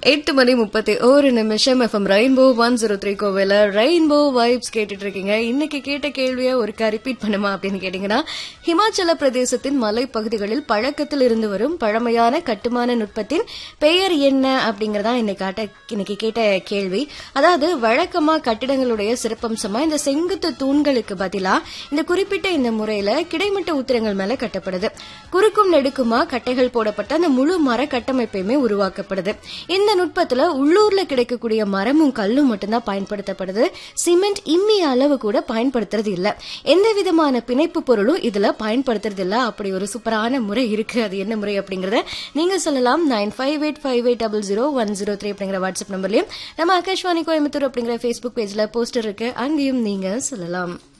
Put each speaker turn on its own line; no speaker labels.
எட்டு மணி முப்பத்தி ஒரு நிமிஷம் FM rainbow one zero three கோவில ரெயின்போ வைப்ஸ் கேட்டுட்டு இருக்கீங்க இன்னைக்கு கேட்ட கேள்வியை ஒருக்கா ரிப்பீட் பண்ணுமா அப்படின்னு கேட்டீங்கன்னா ஹிமாச்சல பிரதேசத்தின் மலைப்பகுதிகளில் பழக்கத்தில் இருந்து வரும் பழமையான கட்டுமான நுட்பத்தின் பெயர் என்ன அப்படிங்கறதா இன்னைக்கு காட்ட இன்னைக்கு கேட்ட கேள்வி அதாவது வழக்கமா கட்டிடங்களுடைய சிறப்பம்சமா இந்த செங்குத்து தூண்களுக்கு பதிலா இந்த குறிப்பிட்ட இந்த முறையில கிடைமட்ட உத்திரங்கள் மேல கட்டப்படுது குறுக்கும் நெடுக்குமா கட்டைகள் போடப்பட்ட அந்த முழு மர கட்டமைப்பையுமே உருவாக்கப்படுது இந்த நுட்பத்துல உள்ளூர்ல கிடைக்கக்கூடிய மரமும் கல்லும் மட்டும்தான் பயன்படுத்தப்படுது சிமெண்ட் இம்மி அளவு கூட பயன்படுத்துறது இல்ல எந்த விதமான பிணைப்பு பொருளும் இதுல பயன்படுத்துறது இல்ல அப்படி ஒரு சூப்பரான முறை இருக்கு அது என்ன முறை அப்படிங்கறத நீங்க சொல்லலாம் nine five eight five eight double zero one zero three அப்படிங்கிற வாட்ஸ்அப் நம்பர்லயும் நம்ம ஆகாஷ்வாணி கோயம்புத்தூர் அப்படிங்கிற ஃபேஸ்புக் பேஜ்ல போஸ்டர் இருக்கு அங்கேயும் நீங்க சொல்லலாம்